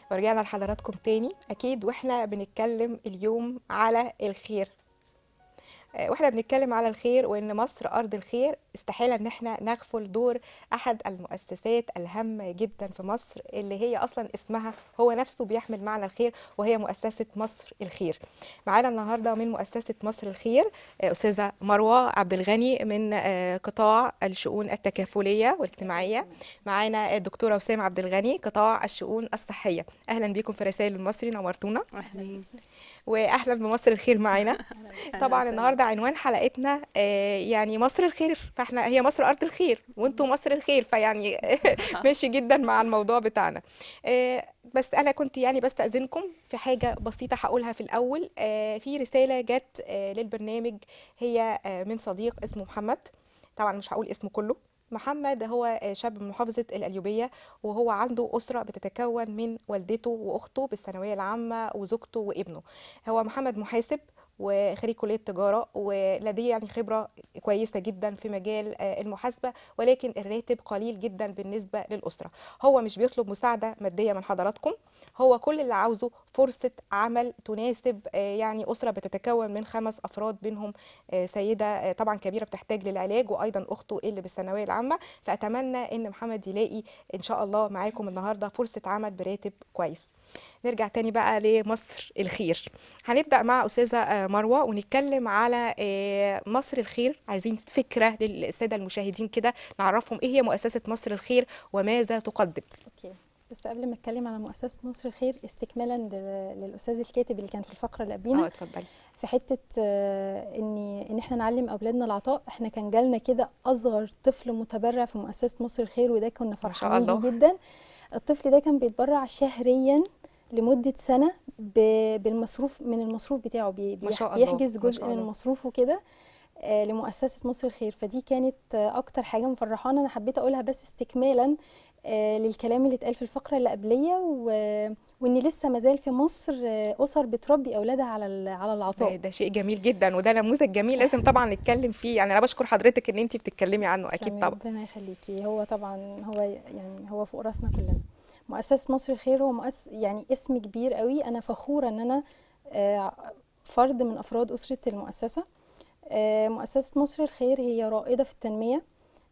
ورجعنا لحضراتكم تاني اكيد واحنا بنتكلم اليوم على الخير آه، واحنا بنتكلم على الخير وان مصر ارض الخير استحاله ان احنا نغفل دور احد المؤسسات الهامه جدا في مصر اللي هي اصلا اسمها هو نفسه بيحمل معنى الخير وهي مؤسسه مصر الخير معانا النهارده من مؤسسه مصر الخير آه، استاذه مروه عبد الغني من آه، قطاع الشؤون التكافليه والاجتماعيه معانا الدكتوره وسام عبد الغني قطاع الشؤون الصحيه اهلا بيكم في رسائل المصري نورتونا اهلا واهلا بمصر الخير معانا طبعا النهارده عنوان حلقتنا آه، يعني مصر الخير فاحنا هي مصر ارض الخير وانتم مصر الخير فيعني ماشي جدا مع الموضوع بتاعنا آه، بس انا كنت يعني بستاذنكم في حاجه بسيطه هقولها في الاول آه، في رساله جت آه، للبرنامج هي آه، من صديق اسمه محمد طبعا مش هقول اسمه كله محمد هو آه، شاب من محافظة القليوبية وهو عنده أسرة بتتكون من والدته وأخته بالثانوية العامة وزوجته وابنه هو محمد محاسب وخريج كلية تجارة ولديه يعني خبرة كويسة جدا في مجال آه، المحاسبة ولكن الراتب قليل جدا بالنسبة للأسرة هو مش بيطلب مساعدة مادية من حضراتكم هو كل اللي عاوزه فرصة عمل تناسب آه، يعني أسرة بتتكون من خمس أفراد بينهم آه، سيدة آه، طبعا كبيرة بتحتاج للعلاج وأيضا أخته اللي بالثانوية العامة فأتمنى إن محمد يلاقي إن شاء الله معاكم النهاردة فرصة عمل براتب كويس نرجع تاني بقى لمصر الخير هنبدأ مع أستاذة آه، مروة ونتكلم على آه، مصر الخير عايزين فكرة للسادة المشاهدين كده نعرفهم إيه هي مؤسسة مصر الخير وماذا تقدم اوكي بس قبل ما اتكلم على مؤسسه مصر الخير استكمالا لل- للاستاذ الكاتب اللي كان في الفقره اللي اه قبلينا اتفضلي في حته آه، ان ان احنا نعلم اولادنا العطاء احنا كان جالنا كده اصغر طفل متبرع في مؤسسه مصر الخير وده كنا ما شاء فرحانين بيه الله. جدا الطفل ده كان بيتبرع شهريا لمده سنه ب- بالمصروف من المصروف بتاعه بي- ما شاء بيح- الله، بيحجز ما جزء شاء من الله. مصروفه كده آه، لمؤسسه مصر الخير فدي كانت آه، اكتر حاجه مفرحانا انا حبيت اقولها بس استكمالا آه، للكلام اللي اتقال في الفقره اللي قبليه و- وان لسه مازال في مصر آه، اسر بتربي اولادها على ال- على آه، العطاء ده شيء جميل جدا وده نموذج جميل لازم طبعا نتكلم فيه يعني أنا بشكر حضرتك إن أنت بتتكلمي عنه أكيد تسلمي، طبعا ربنا يخليكي هو طبعا هو يعني هو فوق راسنا كلنا مؤسسه مصر الخير هو مؤسس يعني اسم كبير قوي انا فخوره ان انا آه، فرد من افراد اسره المؤسسه آه، مؤسسه مصر الخير هي رائده في التنميه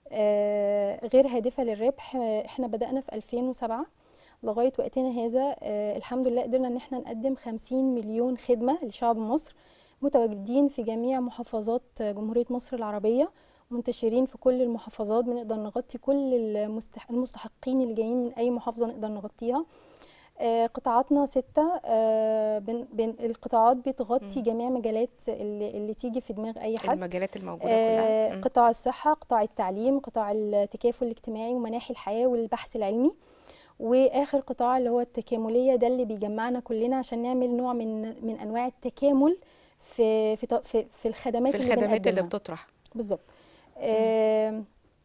آه، غير هادفه للربح آه، احنا بدانا في 2007 لغايه وقتنا هذا آه، الحمد لله قدرنا ان احنا نقدم 50 مليون خدمه لشعب مصر متواجدين في جميع محافظات جمهوريه مصر العربيه منتشرين في كل المحافظات بنقدر نغطي كل المستح- المستحقين اللي جايين من اي محافظه نقدر نغطيها آه، قطاعاتنا ستة آه، بن بن القطاعات بتغطي مم. جميع مجالات اللي, اللي تيجي في دماغ أي حد المجالات الموجودة آه، كلها مم. قطاع الصحة قطاع التعليم قطاع التكافل الاجتماعي ومناحي الحياة والبحث العلمي واخر قطاع اللي هو التكامليه ده اللي بيجمعنا كلنا عشان نعمل نوع من من انواع التكامل في في ط- في, في الخدمات في اللي الخدمات اللي بنقدمها بتطرح بالظبط آم،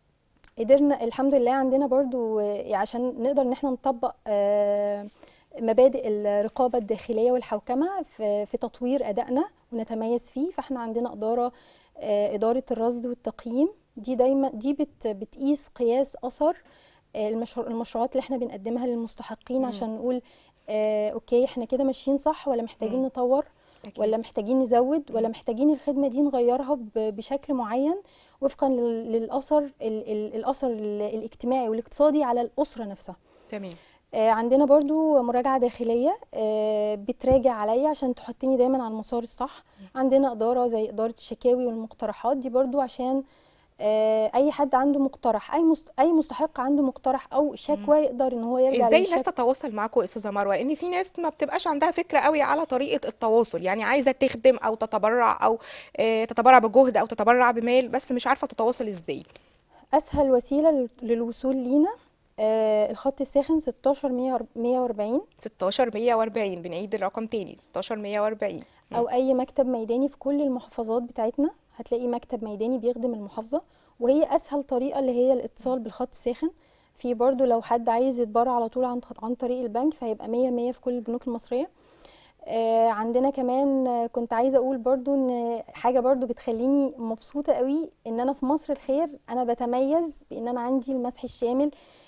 قدرنا الحمد لله عندنا برضو آه، عشان نقدر ان احنا نطبق آه، مبادئ الرقابة الداخلية والحوكمة في في تطوير أدائنا ونتميز فيه فاحنا عندنا إدارة آه، إدارة الرصد والتقييم دي دايما دي بت بتقيس قياس أثر آه، المشروع المشروعات اللي احنا بنقدمها للمستحقين مم. عشان نقول آه، اوكي احنا كده ماشيين صح ولا محتاجين مم. نطور أكيد. ولا محتاجين نزود ولا مم. محتاجين الخدمة دي نغيرها ب- بشكل معين وفقا لل- للأثر ال- ال- الأثر ال- الاجتماعي والاقتصادي على الأسرة نفسها تمام آه، عندنا برضو مراجعة داخلية آه، بتراجع عليا عشان تحطني دايما على المسار الصح عندنا إدارة زي إدارة الشكاوي والمقترحات دي برضو عشان آه، أي حد عنده مقترح أي مست- أي مستحق عنده مقترح أو شكوى يقدر إن هو يرجع ازاي الناس للشك- تتواصل معاكم يا استاذه مروه لان في ناس ما بتبقاش عندها فكره قوي على طريقه التواصل يعني عايزه تخدم او تتبرع او آه، تتبرع بجهد او تتبرع بمال بس مش عارفه تتواصل ازاي اسهل وسيله لل- للوصول لينا آه، الخط الساخن 16 140 16 140 بنعيد الرقم تاني 16 140 او اي مكتب ميداني في كل المحافظات بتاعتنا هتلاقي مكتب ميداني بيخدم المحافظه وهي اسهل طريقه اللي هي الاتصال بالخط الساخن في برضو لو حد عايز يتبرع على طول عن عن طريق البنك فهيبقى 100 100 في كل البنوك المصريه آه، عندنا كمان آه، كنت عايزه اقول برضو ان حاجه برضو بتخليني مبسوطه قوي ان انا في مصر الخير انا بتميز بان انا عندي المسح الشامل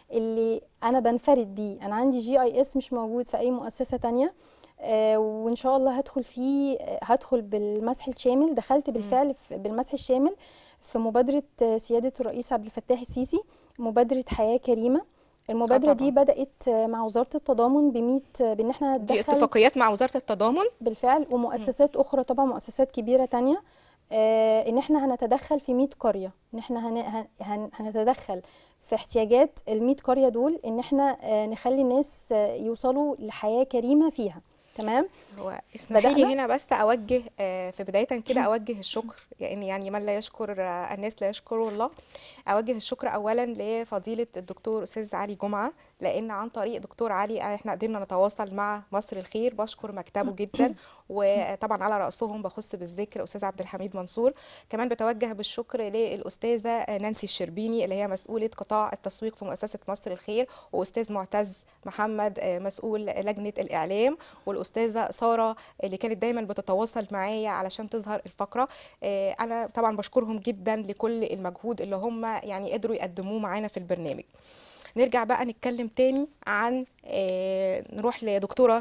اللي انا بنفرد بيه انا عندي جي اي اس مش موجود في اي مؤسسه تانية آه، وان شاء الله هدخل فيه آه، هدخل بالمسح الشامل دخلت بالفعل في- بالمسح الشامل في مبادره آه، سياده الرئيس عبد الفتاح السيسي مبادره حياه كريمه المبادره دي طبعاً. بدات آه، مع وزاره التضامن ب 100 بان احنا دي ندخل اتفاقيات مع وزاره التضامن بالفعل ومؤسسات اخرى طبعا مؤسسات كبيره تانية آه، ان احنا هنتدخل في 100 قريه ان احنا هن هن- هن هنتدخل في احتياجات ال 100 قريه دول ان احنا آه، نخلي الناس آه، يوصلوا لحياه كريمه فيها تمام هو اسمحي لي بدأنا. هنا بس اوجه آه، في بدايه كده اوجه الشكر يعني يعني من لا يشكر آه، الناس لا يشكره الله اوجه الشكر اولا لفضيله الدكتور استاذ علي جمعه لان عن طريق دكتور علي احنا قدرنا نتواصل مع مصر الخير بشكر مكتبه جدا وطبعا على راسهم بخص بالذكر استاذ عبد الحميد منصور كمان بتوجه بالشكر للاستاذه نانسي الشربيني اللي هي مسؤوله قطاع التسويق في مؤسسه مصر الخير واستاذ معتز محمد آه، مسؤول لجنه الاعلام والاستاذه ساره اللي كانت دايما بتتواصل معايا علشان تظهر الفقره آه، انا طبعا بشكرهم جدا لكل المجهود اللي هم يعني قدروا يقدموه معانا في البرنامج نرجع بقى نتكلم تاني عن آه، نروح لدكتوره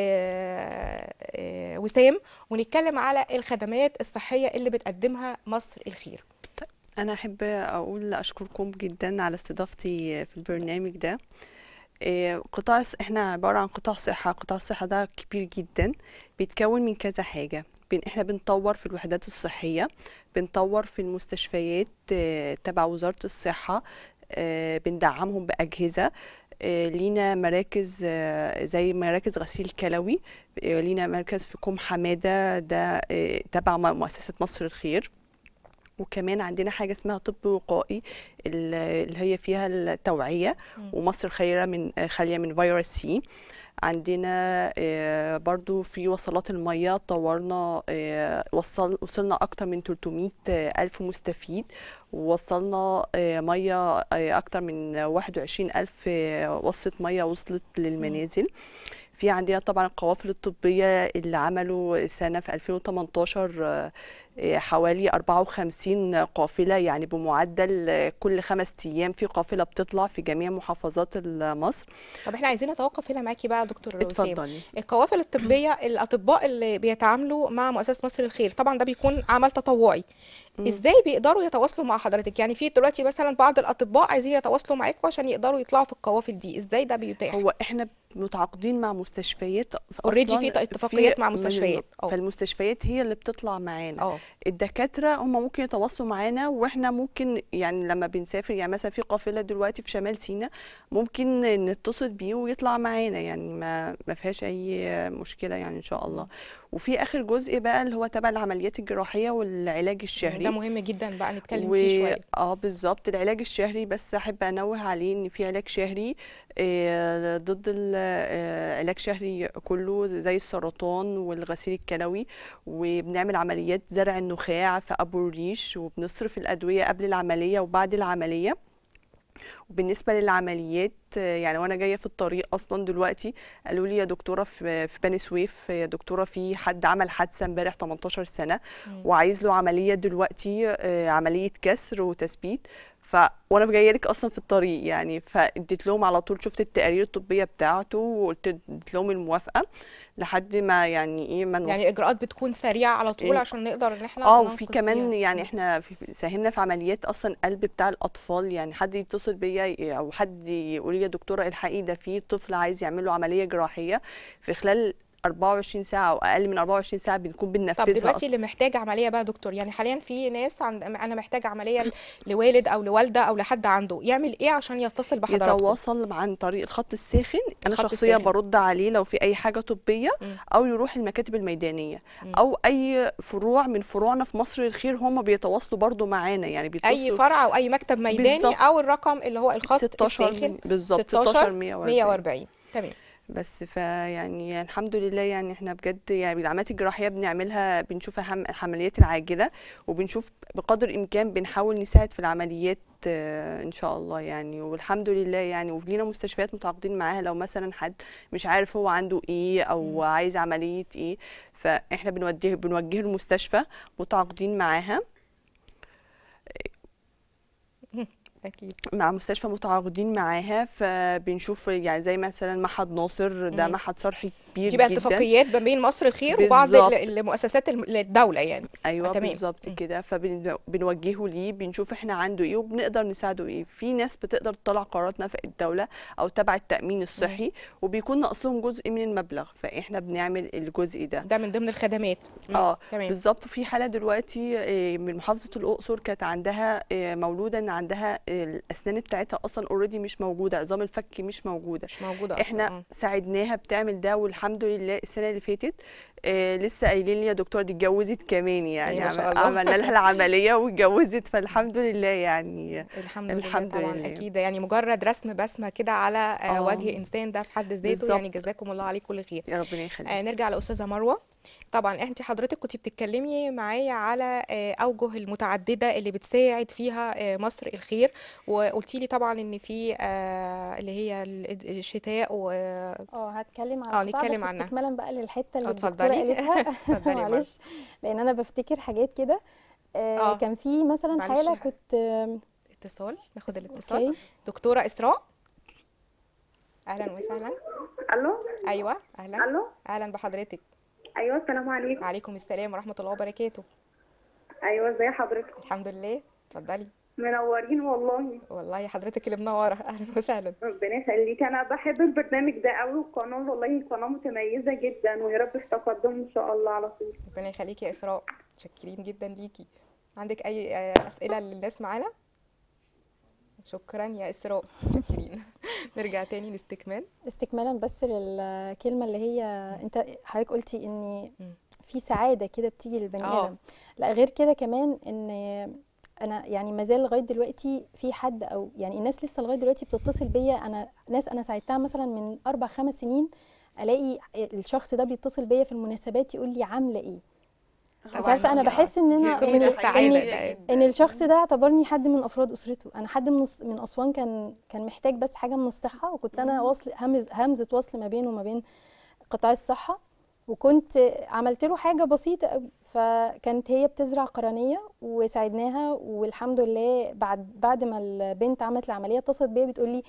آه، آه، وسام ونتكلم على الخدمات الصحيه اللي بتقدمها مصر الخير أنا أحب أقول أشكركم جدا على استضافتي في البرنامج ده إيه، قطاع الص- احنا عبارة عن قطاع صحة قطاع الصحة ده كبير جدا بيتكون من كذا حاجة بن احنا بنطور في الوحدات الصحية بنطور في المستشفيات آه، تبع وزارة الصحة آه، بندعمهم بأجهزة آه، لينا مراكز آه، زي مراكز غسيل كلوي آه، لينا مركز في كوم حمادة ده آه، تبع م- مؤسسة مصر الخير وكمان عندنا حاجة اسمها طب وقائي ال- اللي هي فيها التوعية مم. ومصر خيرة من آه، خالية من فيروس سي عندنا آه، برضو في وصلات المياه طورنا آه، وصل وصلنا أكتر من 300 ألف مستفيد ووصلنا آه، مياه آه، أكتر من 21 ألف آه، وصلة مياه وصلت للمنازل في عندنا طبعا القوافل الطبية اللي عملوا سنة في 2018 آه، آه، حوالي 54 قافلة يعني بمعدل آه، كل خمس أيام في قافلة بتطلع في جميع محافظات مصر طب احنا عايزين نتوقف هنا معاكي بقى يا دكتور وسام اتفضلي القوافل الطبيه الاطباء اللي بيتعاملوا مع مؤسسه مصر الخير طبعا ده بيكون عمل تطوعي مم. ازاي بيقدروا يتواصلوا مع حضرتك يعني في دلوقتي مثلا بعض الاطباء عايزين يتواصلوا معاكم عشان يقدروا يطلعوا في القوافل دي ازاي ده بيتاح هو احنا متعاقدين مع مستشفيات Already أصلاً في اتفاقيات مع مستشفيات. اه. فالمستشفيات هي اللي بتطلع معانا اه الدكاترة هم ممكن يتواصلوا معانا واحنا ممكن يعني لما بنسافر يعني مثلا في قافلة دلوقتي في شمال سيناء ممكن نتصل بيه ويطلع معانا يعني ما ما فيهاش اي مشكلة يعني ان شاء الله وفي اخر جزء بقى اللي هو تبع العمليات الجراحية والعلاج الشهري ده مهم جدا بقى نتكلم فيه شويه اه بالظبط العلاج الشهري بس احب انوه عليه ان في علاج شهري آه، ضد ال- آه، علاج شهري كله زي السرطان والغسيل الكلوي وبنعمل عمليات زرع النخاع في ابو الريش وبنصرف الادويه قبل العمليه وبعد العمليه وبالنسبه للعمليات آه، يعني وانا جايه في الطريق اصلا دلوقتي قالوا لي يا دكتوره في في بني سويف يا دكتوره في حد عمل حادثه امبارح 18 سنه مم. وعايز له عمليه دلوقتي آه، عمليه كسر وتثبيت ف وانا جايه لك اصلا في الطريق يعني فاديت لهم على طول شفت التقارير الطبيه بتاعته وقلت اديت لهم الموافقه لحد ما يعني ايه ما نوصل يعني اجراءات بتكون سريعه على طول إن- عشان نقدر ان احنا اه وفي ننقذ كمان فيها. يعني مم. احنا في ساهمنا في عمليات اصلا قلب بتاع الاطفال يعني حد يتصل بيا ي- او حد يقول لي يا دكتوره الحقي ده في طفل عايز يعمل له عمليه جراحيه في خلال 24 ساعه او اقل من 24 ساعه بنكون طب بننفذها دلوقتي اصلا اللي محتاج عمليه بقى يا دكتور يعني حاليا في ناس عند انا محتاج عمليه ل- لوالد او لوالده او لحد عنده يعمل ايه عشان يتصل بحضراتكم يتواصل عن طريق الخط الساخن انا الخط شخصيا الساخن. برد عليه لو في اي حاجه طبيه مم. او يروح المكاتب الميدانيه مم. او اي فروع من فروعنا في مصر الخير هم بيتواصلوا برضو معانا يعني اي بيتصلوا فرع او اي مكتب ميداني بالظبط. او الرقم اللي هو الخط 16 الساخن بالظبط 16 16 140 140 تمام بس فيعني الحمد لله يعني احنا بجد يعني العمليات الجراحيه بنعملها بنشوف أهم العمليات العاجله وبنشوف بقدر الامكان بنحاول نساعد في العمليات آه، ان شاء الله يعني والحمد لله يعني ولينا مستشفيات متعاقدين معاها لو مثلا حد مش عارف هو عنده ايه او مم. عايز عمليه ايه فاحنا بنوجه بنوجهه المستشفى متعاقدين معاها اكيد مع مستشفى متعاقدين معاها فبنشوف يعني زي مثلا معهد ناصر ده مم. معهد صرحي كبير دي بقى جدا اتفاقيات ما بين مصر الخير وبعض بالظبط. ال- المؤسسات الم- الدوله يعني ايوه تمام. بالظبط مم. كده فبنوجهه ليه بنشوف احنا عنده ايه وبنقدر نساعده ايه في ناس بتقدر تطلع قرارات نفق الدوله او تبع التامين الصحي وبيكون ناقص لهم جزء من المبلغ فاحنا بنعمل الجزء ده ده من ضمن الخدمات مم. اه تمام بالظبط في حاله دلوقتي آه، من محافظه الاقصر كانت عندها آه، مولوده ان عندها آه، الاسنان بتاعتها اصلا اوريدي مش موجوده عظام الفك مش موجوده مش موجوده اصلا احنا مم. ساعدناها بتعمل ده والحمد لله السنه اللي فاتت آه لسه قايلين لي يا دكتور دي اتجوزت كمان يعني ما شاء عمل- الله. عملنا لها العمليه واتجوزت فالحمد لله يعني الحمد, الحمد لله طبعا لله. اكيد يعني مجرد رسم بسمه كده على آه، آه. وجه انسان ده في حد ذاته بالظبط. يعني جزاكم الله عليه كل خير يا ربنا يخليك آه نرجع لاستاذه مروه طبعا انت حضرتك كنت بتتكلمي معايا على آه اوجه المتعدده اللي بتساعد فيها آه مصر الخير وقلتي لي طبعا ان في آه اللي هي ال- الشتاء و اه هتكلم على اه القطاع نتكلم بس عنها. استكمالا بقى للحته اللي اه، الدكتوره اتفضلي. قالتها اتفضلي يا مرة. معلش لان انا بفتكر حاجات كده آه اه. كان في مثلا معلش. حاله كنت آم، اتصال ناخد الاتصال اوكي دكتوره اسراء اهلا وسهلا الو ايوه اهلا الو اهلا بحضرتك ايوه السلام عليكم وعليكم السلام ورحمه الله وبركاته ايوه ازي حضرتك الحمد لله اتفضلي منورين والله والله حضرتك اللي منوره اهلا وسهلا ربنا يخليك انا بحب البرنامج ده قوي والقناه والله قناه متميزه جدا ويا رب في تقدم ان شاء الله على طول ربنا يخليكي يا اسراء متشكرين جدا ليكي عندك اي آه، اسئله للناس معانا شكرا يا اسراء متشكرين نرجع تاني لاستكمال استكمالا بس للكلمه اللي هي انت حضرتك قلتي ان مم. في سعاده كده بتيجي للبني اه. ادم لا غير كده كمان ان انا يعني ما زال لغايه دلوقتي في حد او يعني الناس لسه لغايه دلوقتي بتتصل بيا انا ناس انا ساعدتها مثلا من اربع خمس سنين الاقي الشخص ده بيتصل بيا في المناسبات يقول لي عامله ايه انت طبعاً عارفه انا دي- بحس ان دي انا قمة ان السعادة ان, ده. إن الشخص ده اعتبرني حد من افراد اسرته انا حد من الص- من اسوان كان كان محتاج بس حاجه من الصحه وكنت انا وصل همز همزه وصل ما بينه وما بين قطاع الصحه وكنت عملت له حاجه بسيطه قوي فكانت هي بتزرع قرنيه وساعدناها والحمد لله بعد بعد ما البنت عملت العمليه اتصلت بيا بتقول لي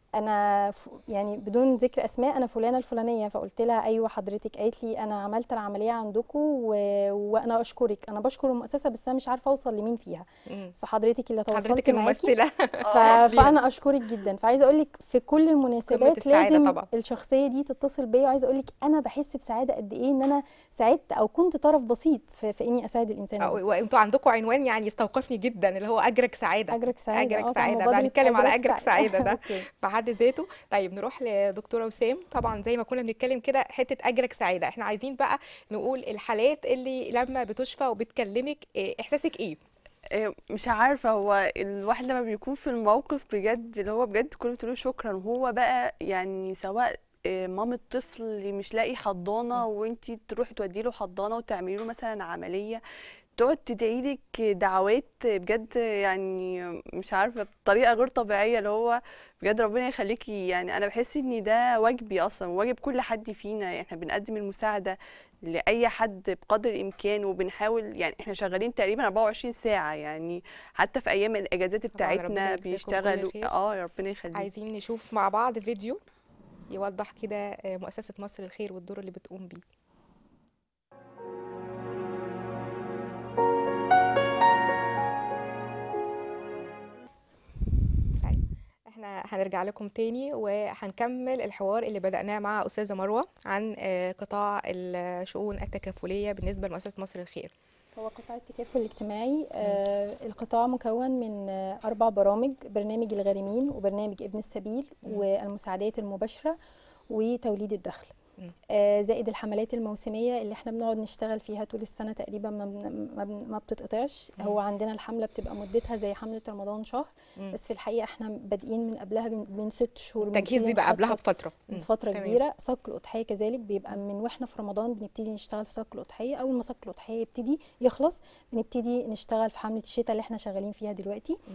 انا ف... يعني بدون ذكر اسماء انا فلانه الفلانيه فقلت لها ايوه حضرتك قالت لي انا عملت العمليه عندكم و... وانا اشكرك انا بشكر المؤسسه بس انا مش عارفه اوصل لمين فيها مم. فحضرتك اللي تواصلت حضرتك معاكي الممثله ف... فانا اشكرك جدا فعايزه اقول لك في كل المناسبات السعادة لازم طبعا. الشخصيه دي تتصل بيا وعايزه اقول لك انا بحس بسعاده قد ايه ان انا ساعدت او كنت طرف بسيط في, في اني اساعد الانسان آه، ده. وانتوا عندكم عنوان يعني يستوقفني جدا اللي هو اجرك سعاده اجرك سعاده اجرك آه، طبعاً سعاده بقى مبادرة هنتكلم على اجرك سعاده ده أوكي. في حد ذاته طيب نروح لدكتوره وسام طبعا زي ما كنا بنتكلم كده حته اجرك سعاده احنا عايزين بقى نقول الحالات اللي لما بتشفى وبتكلمك إيه، احساسك ايه إيه، مش عارفة هو الواحد لما بيكون في الموقف بجد اللي هو بجد كله بتقوله شكرا وهو بقى يعني سواء إيه، مامة طفل اللي مش لاقي حضانة وانتي تروحي تودي له حضانة وتعملي له مثلا عملية تقعد تدعي لك دعوات بجد يعني مش عارفة بطريقة غير طبيعية اللي هو بجد ربنا يخليكي يعني انا بحس ان ده واجبي اصلا واجب كل حد فينا يعني احنا بنقدم المساعدة لأي حد بقدر الإمكان وبنحاول يعني احنا شغالين تقريبا 24 ساعة يعني حتى في أيام الأجازات طبعاً ربنا بتاعتنا يجزاكم كل بيشتغلوا خير. اه يا ربنا يخليك عايزين نشوف مع بعض فيديو يوضح كده آه، مؤسسه مصر الخير والدور اللي بتقوم بيه طيب احنا هنرجع لكم تاني وهنكمل الحوار اللي بدأناه مع أستاذة مروة عن آه، قطاع الشؤون التكافلية بالنسبة لمؤسسة مصر الخير هو قطاع التكافل الاجتماعي آه القطاع مكون من آه أربع برامج برنامج الغارمين وبرنامج ابن السبيل مم. والمساعدات المباشرة وتوليد الدخل مم. آه زائد الحملات الموسمية اللي احنا بنقعد نشتغل فيها طول السنة تقريبا ما, بن- ما, بن- ما بتتقطعش مم. هو عندنا الحملة بتبقى مدتها زي حملة رمضان شهر مم. بس في الحقيقة احنا بادئين من قبلها من, من ست شهور من التجهيز كل بيبقى قبلها مخطط بفترة من مم. فترة تمام. كبيرة صك الأضحية كذلك بيبقى من واحنا في رمضان بنبتدي نشتغل في صك الأضحية أول ما صك الأضحية يبتدي يخلص بنبتدي نشتغل في حملة الشتاء اللي احنا شغالين فيها دلوقتي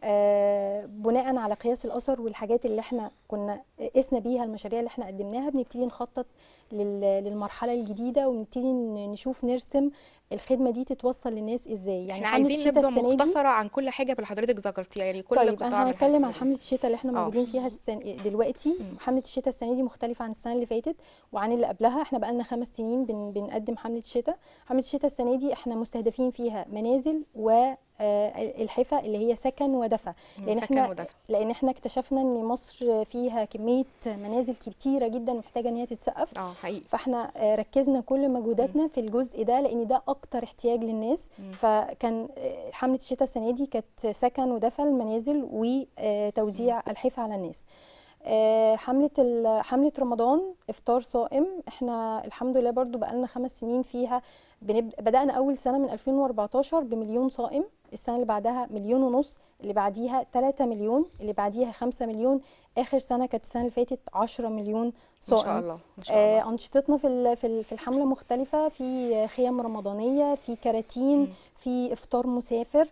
آه، بناء على قياس الاثر والحاجات اللي احنا كنا قسنا بيها المشاريع اللي احنا قدمناها بنبتدي نخطط لل- للمرحله الجديده ونبتدي ن- نشوف نرسم الخدمه دي تتوصل للناس ازاي احنا حملة عايزين الشتاء نبذه السنة دي- مختصره عن كل حاجه اللي حضرتك ذكرتيها يعني كل طيب قطاع انا من هنتكلم الحاجات عن دي. حمله الشتاء اللي احنا آه. موجودين فيها السن... دلوقتي حمله الشتاء السنه دي مختلفه عن السنه اللي فاتت وعن اللي قبلها احنا بقالنا خمس سنين بن... بنقدم حمله الشتاء حمله الشتاء السنه دي احنا مستهدفين فيها منازل و آه، الحفا اللي هي سكن ودفا لان سكن احنا ودفا. لان احنا اكتشفنا ان مصر فيها كميه منازل كتيره جدا محتاجه ان هي تتسقف اه حقيقي فاحنا آه، ركزنا كل مجهوداتنا في الجزء ده لان ده اكتر احتياج للناس فكان آه، حمله الشتاء السنه دي كانت سكن ودفى المنازل وتوزيع الحفا على الناس آه، حمله ال- حمله رمضان افطار صائم احنا الحمد لله برضو بقالنا خمس سنين فيها بنبدأ بدأنا أول سنة من 2014 بمليون صائم السنة اللي بعدها مليون ونص اللي بعديها 3 مليون اللي بعديها 5 مليون آخر سنة كانت السنة اللي فاتت 10 مليون ما صائم شاء الله ما شاء الله آه، أنشطتنا في ال- في ال- في الحملة مختلفة في خيام رمضانية في كراتين في إفطار مسافر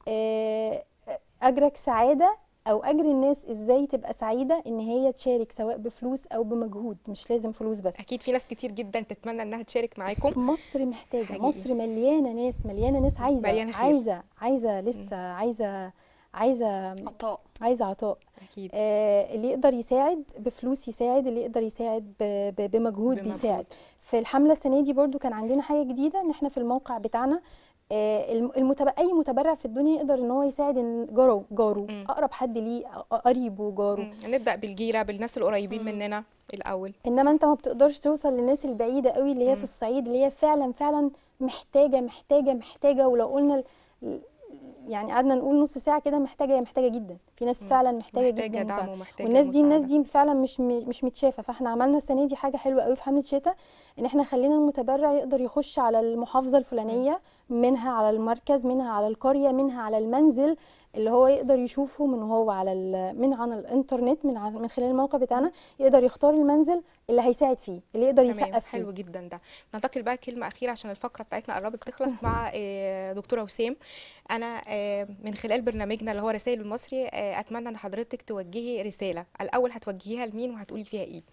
آه، أجرك سعادة أو أجر الناس إزاي تبقى سعيدة إن هي تشارك سواء بفلوس أو بمجهود مش لازم فلوس بس اكيد في ناس كتير جدا تتمنى انها تشارك معاكم مصر محتاجة حقيقي. مصر مليانة ناس مليانة ناس عايزة مليانة خير. عايزة عايزة لسه عايزة عايزة عطاء عايزة عطاء اكيد آه، اللي يقدر يساعد بفلوس يساعد اللي يقدر يساعد ب- ب- بمجهود بمجهود. بيساعد في الحملة السنة دي برضو كان عندنا حاجة جديدة ان احنا في الموقع بتاعنا آه، الم- المتب... اي متبرع في الدنيا يقدر ان هو يساعد إن جاره جاره مم. اقرب حد ليه أ- قريبه جاره مم. نبدا بالجيره بالناس القريبين مننا الاول انما انت ما بتقدرش توصل للناس البعيده قوي اللي هي في الصعيد اللي هي فعلا فعلا محتاجه محتاجه محتاجه ولو قلنا ال- يعني قعدنا نقول نص ساعه كده محتاجه هي محتاجه جدا في ناس فعلا محتاجه, محتاجة جدا دعم مساعدة. ومحتاجة والناس دي الناس مساعدة. دي فعلا مش م- مش متشافه فاحنا عملنا السنه دي حاجه حلوه قوي في حمله شتاء ان احنا خلينا المتبرع يقدر يخش على المحافظه الفلانيه منها على المركز منها على القريه منها على المنزل اللي هو يقدر يشوفه من هو على ال- من عن الانترنت من عن من خلال الموقع بتاعنا يقدر يختار المنزل اللي هيساعد فيه اللي يقدر تمام يسقف فيه حلو جدا ده ننتقل بقى كلمه اخيره عشان الفقره بتاعتنا قربت تخلص مع آه، دكتوره وسام انا آه، من خلال برنامجنا اللي هو رسائل المصري آه، اتمنى ان حضرتك توجهي رساله الاول هتوجهيها لمين وهتقولي فيها ايه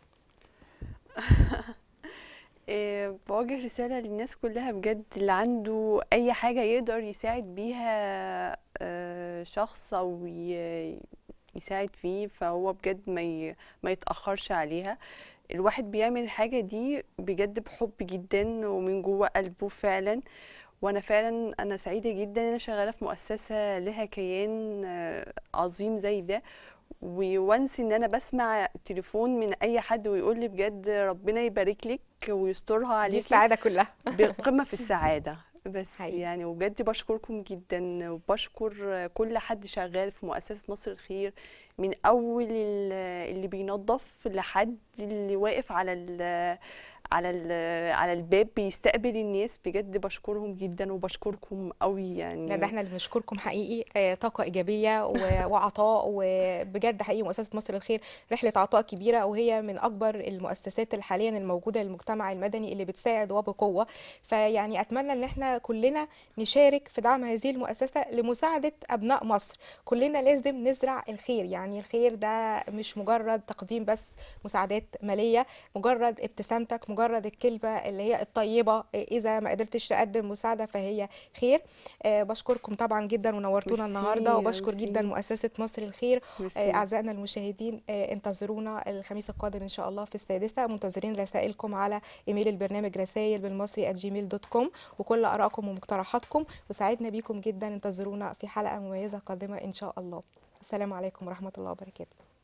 إيه، بوجه رسالة للناس كلها بجد اللي عنده أي حاجة يقدر يساعد بيها آه، شخص أو ي- يساعد فيه فهو بجد ما ي- ما يتأخرش عليها الواحد بيعمل الحاجة دي بجد بحب جدا ومن جوه قلبه فعلا وانا فعلا انا سعيده جدا ان انا شغاله في مؤسسه لها كيان آه، عظيم زي ده وونس ان انا بسمع تليفون من اي حد ويقول لي بجد ربنا يبارك لك ويسترها دي عليكي السعاده كلها بقمه في السعاده بس حقيقي. يعني وبجد بشكركم جدا وبشكر كل حد شغال في مؤسسه مصر الخير من اول ال- اللي بينظف لحد اللي واقف على ال على ال على الباب بيستقبل الناس بجد بشكرهم جدا وبشكركم قوي يعني لا ده احنا اللي بنشكركم حقيقي آه، طاقة إيجابية و- وعطاء وبجد حقيقي مؤسسة مصر الخير رحلة عطاء كبيرة وهي من أكبر المؤسسات اللي حاليا الموجودة للمجتمع المدني اللي بتساعد وبقوة فيعني أتمنى إن احنا كلنا نشارك في دعم هذه المؤسسة لمساعدة أبناء مصر كلنا لازم نزرع الخير يعني الخير ده مش مجرد تقديم بس مساعدات مالية مجرد ابتسامتك مجرد الكلمة اللي هي الطيبة إذا ما قدرتش تقدم مساعدة فهي خير آه، بشكركم طبعا جدا ونورتونا ميرسي، النهارده وبشكر ميرسي. جدا مؤسسة مصر الخير ميرسي. آه، أعزائنا المشاهدين آه، انتظرونا الخميس القادم إن شاء الله في السادسة منتظرين رسائلكم على إيميل البرنامج رسائل بالمصري جيميل دوت كوم وكل آرائكم ومقترحاتكم وسعدنا بيكم جدا انتظرونا في حلقة مميزة قادمة إن شاء الله السلام عليكم ورحمة الله وبركاته